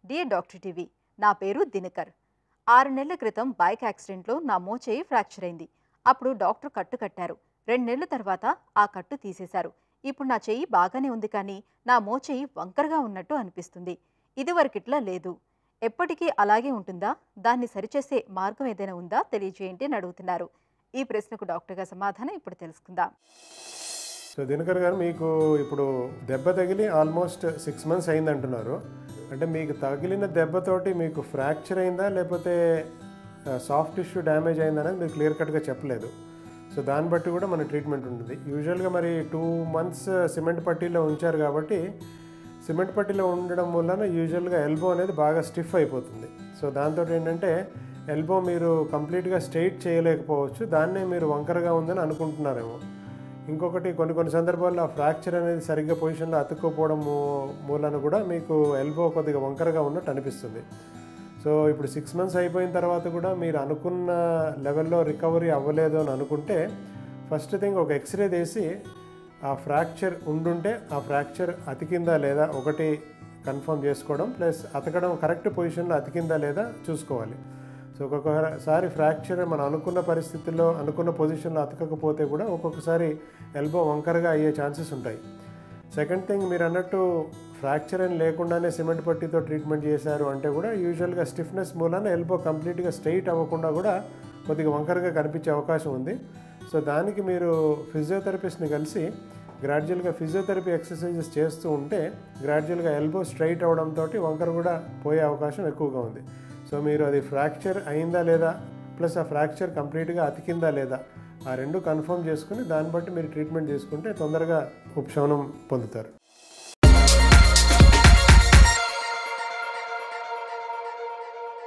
dear doctor TV నా పేరు దినకర్ ఆరు నెలల క్రితం బైక్ యాక్సిడెంట్లో నా మోచేయి ఫ్రాక్చర్ అయింది అప్పుడు డాక్టర్ కట్టు కట్టారు రెండు నెలల తర్వాత ఆ కట్టు తీసేశారు ఇప్పుడు నా చెయ్యి బాగానే ఉంది కానీ నా మోచేయి వంకరగా ఉన్నట్టు అనిపిస్తుంది ఇదివరకిట్లా లేదు ఎప్పటికీ అలాగే ఉంటుందా దాన్ని సరిచేసే మార్గం ఏదైనా ఉందా తెలియజేయండి అని అడుగుతున్నారు ఈ ప్రశ్నకు డాక్టర్ గారి సమాధానం ఇప్పుడు తెలుసుకుందాం సో దినకర్ గారు మీకు ఇప్పుడు దెబ్బ తగిలి ఆల్మోస్ట్ సిక్స్ మంత్స్ అయింది అంటున్నారు అంటే మీకు తగిలిన దెబ్బతోటి మీకు ఫ్రాక్చర్ అయిందా లేకపోతే సాఫ్ట్ టిష్యూ డ్యామేజ్ అయిందా అనేది మీరు క్లియర్ కట్గా చెప్పలేదు సో దాన్ని బట్టి కూడా మన ట్రీట్మెంట్ ఉంటుంది యూజువల్గా మరి టూ మంత్స్ సిమెంట్ పట్టీలో ఉంచారు కాబట్టి సిమెంట్ పట్టీలో ఉండడం వలన యూజువల్గా ఎల్బో అనేది బాగా స్టిఫ్ అయిపోతుంది సో దాంతో ఏంటంటే ఎల్బో మీరు కంప్లీట్గా స్ట్రైట్ చేయలేకపోవచ్చు దాన్నే మీరు వంకరగా ఉందని అనుకుంటున్నారేమో ఇంకొకటి కొన్ని కొన్ని సందర్భాల్లో ఆ ఫ్రాక్చర్ అనేది సరిగ్గా పొజిషన్లో అతుక్కోపోవడం మూ- మూలన కూడా మీకు ఎల్బో కొద్దిగా వంకరగా ఉన్నట్టు అనిపిస్తుంది సో ఇప్పుడు సిక్స్ మంత్స్ అయిపోయిన తర్వాత కూడా మీరు అనుకున్న లెవెల్లో రికవరీ అవ్వలేదు అని అనుకుంటే ఫస్ట్ థింగ్ ఒక ఎక్స్రే తీసి ఆ ఫ్రాక్చర్ ఉండుంటే ఆ ఫ్రాక్చర్ అతికిందా లేదా ఒకటి కన్ఫర్మ్ చేసుకోవడం ప్లస్ అతకడం కరెక్ట్ పొజిషన్లో అతికిందా లేదా చూసుకోవాలి సో ఒక్కొక్కసారి ఫ్రాక్చర్ మనం అనుకున్న పరిస్థితుల్లో అనుకున్న పొజిషన్లో అతకకపోతే కూడా ఒక్కొక్కసారి ఎల్బో వంకరగా అయ్యే ఛాన్సెస్ ఉంటాయి సెకండ్ థింగ్ మీరు అన్నట్టు ఫ్రాక్చర్ అని లేకుండానే సిమెంట్ పట్టీతో ట్రీట్మెంట్ చేశారు అంటే కూడా యూజువల్గా స్టిఫ్నెస్ మూలాన ఎల్బో కంప్లీట్గా స్ట్రైట్ అవ్వకుండా కూడా కొద్దిగా వంకరగా కనిపించే అవకాశం ఉంది సో దానికి మీరు ఫిజియోథెరపిస్ట్ని కలిసి గ్రాడ్యువల్గా ఫిజియోథెరపీ ఎక్సర్సైజెస్ చేస్తూ ఉంటే గ్రాడ్యువల్గా ఎల్బో స్ట్రైట్ అవడంతో వంకర కూడా పోయే అవకాశం ఎక్కువగా ఉంది సో మీరు అది ఫ్రాక్చర్ అయిందా లేదా ప్లస్ ఆ ఫ్రాక్చర్ కంప్లీట్గా అతికిందా లేదా ఆ రెండు కన్ఫర్మ్ చేసుకుని దాన్ని బట్టి మీరు ట్రీట్మెంట్ చేసుకుంటే తొందరగా ఉపశమనం పొందుతారు